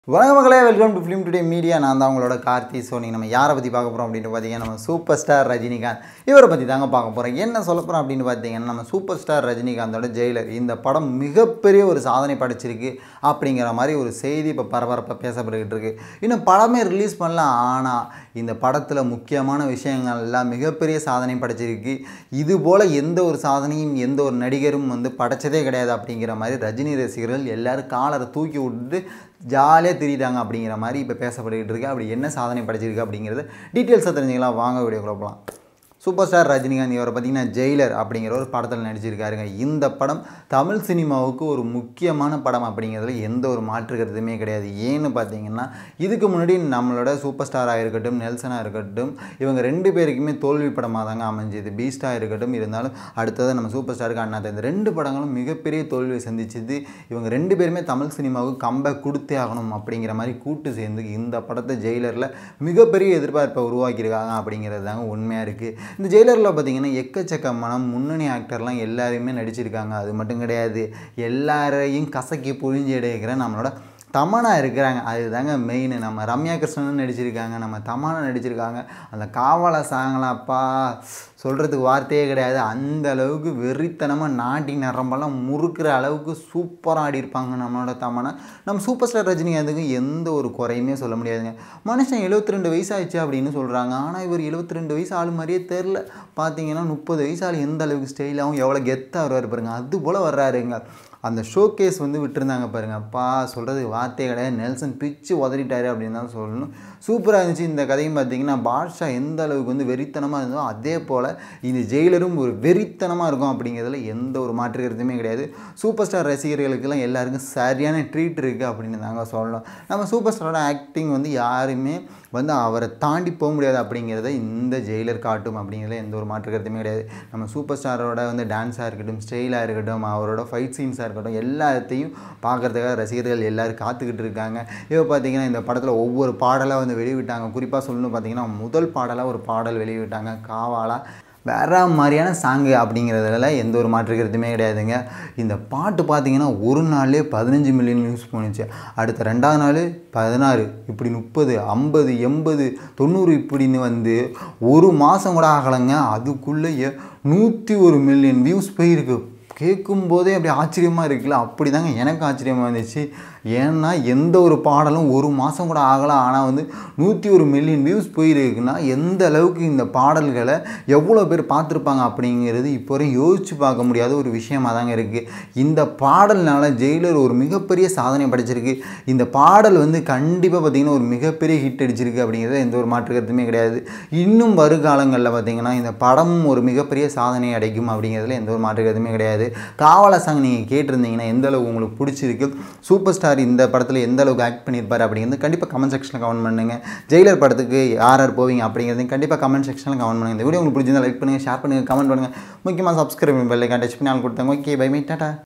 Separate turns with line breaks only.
வணக்கம் மக்களே welcome to film today media நான் தான் உங்களோட கார்த்தி சோனி நம்ம யாரை பற்றி பார்க்க போகிறோம் அப்படின்னு பார்த்தீங்கன்னா நம்ம சூப்பர் ஸ்டார் ரஜினிகாந்த் இவரை பற்றி தாங்க பார்க்க போகிறோம் என்ன சொல்ல போகிறோம் அப்படின்னு பார்த்தீங்கன்னா நம்ம சூப்பர் ஸ்டார் ரஜினிகாந்தோட ஜெயிலர் இந்த படம் மிகப்பெரிய ஒரு சாதனை படைச்சிருக்கு அப்படிங்கிற மாதிரி ஒரு செய்தி இப்போ பரபரப்பாக பேசப்பட்டுக்கிட்டு இருக்கு இன்னும் படமே ரிலீஸ் பண்ணலாம் ஆனால் இந்த படத்தில் முக்கியமான விஷயங்கள் எல்லாம் மிகப்பெரிய சாதனை படைச்சிருக்கு இது போல் எந்த ஒரு சாதனையும் எந்த ஒரு நடிகரும் வந்து படைச்சதே கிடையாது அப்படிங்கிற மாதிரி ரஜினி ரசிகர்கள் எல்லாரும் காலரை தூக்கி விட்டுட்டு ஜாலியாக திரியிட்டாங்க அப்படிங்கிற மாதிரி இப்போ பேசப்பட்டுக்கிட்டு இருக்கு அப்படி என்ன சாதனை படைச்சிருக்கு அப்படிங்கிறது டீட்டெயில்ஸாக தெரிஞ்சுக்கலாம் வாங்க வீடியோக்குள்ள போகலாம் சூப்பர் ஸ்டார் ரஜினிகாந்த் இவரை பார்த்தீங்கன்னா ஜெயிலர் அப்படிங்கிற ஒரு படத்தில் நடிச்சிருக்காருங்க இந்த படம் தமிழ் சினிமாவுக்கு ஒரு முக்கியமான படம் அப்படிங்கிறதுல எந்த ஒரு மாற்று கருத்துமே கிடையாது ஏன்னு பார்த்தீங்கன்னா இதுக்கு முன்னாடி நம்மளோட சூப்பர் ஸ்டாராக இருக்கட்டும் நெல்சனாக இருக்கட்டும் இவங்க ரெண்டு பேருக்குமே தோல்வி படமாக தாங்க அமைஞ்சது பீஸ்டாக இருக்கட்டும் இருந்தாலும் அடுத்தது நம்ம சூப்பர் ஸ்டாருக்கு அண்ணா இந்த ரெண்டு படங்களும் மிகப்பெரிய தோல்வியை சந்திச்சது இவங்க ரெண்டு பேருமே தமிழ் சினிமாவுக்கு கம்பேக் கொடுத்தே ஆகணும் அப்படிங்கிற மாதிரி கூட்டு சேர்ந்து இந்த படத்தை ஜெயிலரில் மிகப்பெரிய எதிர்பார்ப்பை உருவாக்கியிருக்காங்க அப்படிங்கிறது தாங்க உண்மையாக இருக்குது இந்த ஜெயிலரில் பார்த்தீங்கன்னா எக்கச்சக்கமான முன்னணி ஆக்டர்லாம் எல்லாருமே நடிச்சிருக்காங்க அது மட்டும் கிடையாது எல்லாரையும் கசக்கி புழிஞ்சு எடுக்கிற நம்மளோட தமனா இருக்கிறாங்க அதுதாங்க மெயின் நம்ம ரம்யா கிருஷ்ணன் நடிச்சிருக்காங்க நம்ம தமனா நடிச்சிருக்காங்க அந்த காவலை சாங்கலாப்பா சொல்கிறதுக்கு வார்த்தையே கிடையாது அந்த அளவுக்கு வெறித்தனமாக நாட்டி நரம்பெல்லாம் முறுக்கிற அளவுக்கு சூப்பராக ஆடிருப்பாங்க நம்மளோட தமனா நம்ம சூப்பர் ஸ்டார் ரஜினிகாந்துக்கு எந்த ஒரு குறையுமே சொல்ல முடியாதுங்க மனுஷன் எழுபத்தி ரெண்டு வயசு ஆயிடுச்சு அப்படின்னு சொல்கிறாங்க ஆனால் இவர் எழுபத்தி ரெண்டு வயசு ஆள் மாதிரியே தெரில பார்த்தீங்கன்னா முப்பது வயசு ஆள் எந்த அளவுக்கு ஸ்டைலாகவும் எவ்வளோ கெத்தாக வருவார் பாருங்க அது போல் வர்றாருங்க அந்த ஷோகேஸ் வந்து விட்டுருந்தாங்க பாருங்க அப்பா சொல்கிறதுக்கு வார்த்தையே கிடையாது நெல்சன் பிச்சு உதறிட்டாரு அப்படின்னு தான் சொல்லணும் சூப்பராக இருந்துச்சு இந்த கதையும் பார்த்தீங்கன்னா பாட்ஷா எந்த அளவுக்கு வந்து வெறித்தனமாக இருந்தோ அதே போல் இந்த ஜெயிலரும் ஒரு வெறித்தனமாக இருக்கும் அப்படிங்கிறதுல எந்த ஒரு மாற்று கருத்துமே கிடையாது சூப்பர் ஸ்டார் ரசிகர்களுக்கெல்லாம் எல்லாருக்கும் சரியான ட்ரீட் இருக்குது அப்படின்னு தாங்க சொல்லலாம் நம்ம சூப்பர் ஸ்டாரோட ஆக்டிங் வந்து யாருமே வந்து அவரை தாண்டி போக முடியாது அப்படிங்கிறத இந்த ஜெயிலர் காட்டும் அப்படிங்கிறத எந்த ஒரு மாற்று கருத்துமே கிடையாது நம்ம சூப்பர் ஸ்டாரோட வந்து டான்ஸாக இருக்கட்டும் ஸ்டைலாக இருக்கட்டும் அவரோட ஃபைட் சீன்ஸாக இருக்கட்டும் எல்லாத்தையும் பார்க்குறதுக்காக ரசிகர்கள் எல்லோரும் காத்துக்கிட்டு இருக்காங்க இப்போ பார்த்தீங்கன்னா இந்த படத்தில் ஒவ்வொரு பாடலாக வந்து வெளியிட்டாங்க குறிப்பாக சொல்லணும் பார்த்தீங்கன்னா முதல் பாடலாக ஒரு பாடல் வெளியிட்டாங்க காவாலா வேற மாதிரியான சாங்கு அப்படிங்கிறதுல எந்த ஒரு மாற்று கருத்துமே கிடையாதுங்க இந்த பாட்டு பார்த்தீங்கன்னா ஒரு நாள்லேயே பதினஞ்சு மில்லியன் வியூஸ் போணுச்சு அடுத்த ரெண்டாவது நாள் பதினாறு இப்படி முப்பது ஐம்பது எண்பது தொண்ணூறு இப்படின்னு வந்து ஒரு மாதம் கூட ஆகலைங்க அதுக்குள்ளேயே நூற்றி ஒரு மில்லியன் வியூஸ் போயிருக்கு கேட்கும்போதே அப்படி ஆச்சரியமாக இருக்குல்ல அப்படி தாங்க எனக்கு ஆச்சரியமாக இருந்துச்சு ஏன்னா எந்த ஒரு பாடலும் ஒரு மாதம் கூட ஆகலாம் ஆனால் வந்து நூற்றி ஒரு மில்லியன் வியூஸ் போயிருக்குன்னா எந்த அளவுக்கு இந்த பாடல்களை எவ்வளோ பேர் பார்த்துருப்பாங்க அப்படிங்கிறது இப்போ வரையும் யோசித்து பார்க்க முடியாத ஒரு விஷயமாக தாங்க இருக்குது இந்த பாடல்னால ஜெயிலர் ஒரு மிகப்பெரிய சாதனை படைச்சிருக்கு இந்த பாடல் வந்து கண்டிப்பாக பார்த்திங்கன்னா ஒரு மிகப்பெரிய ஹிட் அடிச்சிருக்கு அப்படிங்கிறது எந்த ஒரு மாற்று கருத்துமே கிடையாது இன்னும் வருகாலங்களில் பார்த்திங்கன்னா இந்த படமும் ஒரு மிகப்பெரிய சாதனை அடைக்கும் அப்படிங்கிறதுல எந்த ஒரு மாற்று கருத்துமே கிடையாது காவல சாங் நீங்கள் கேட்டிருந்தீங்கன்னா எந்த அளவுக்கு உங்களுக்கு பிடிச்சிருக்கு சூப்பர் ஸ்டார் இந்த படத்தில் எந்த அளவுக்கு ஆக்ட் பண்ணியிருப்பார் அப்படிங்கிறது கண்டிப்பாக கமெண்ட் செக்ஷனில் கமெண்ட் பண்ணுங்கள் ஜெயிலர் படத்துக்கு யார் யார் போவீங்க அப்படிங்கிறது கண்டிப்பாக கமெண்ட் செக்ஷனில் கமெண்ட் பண்ணுங்கள் இந்த வீடியோ உங்களுக்கு பிடிச்சிருந்தா லைக் பண்ணுங்கள் ஷேர் பண்ணுங்கள் கமெண்ட் பண்ணுங்கள் முக்கியமாக சப்ஸ்கிரைப் பெல்லைக்கான் டச் பண்ணி ஆள் கொடுத்தாங்க ஓகே பை மீ டாட்டா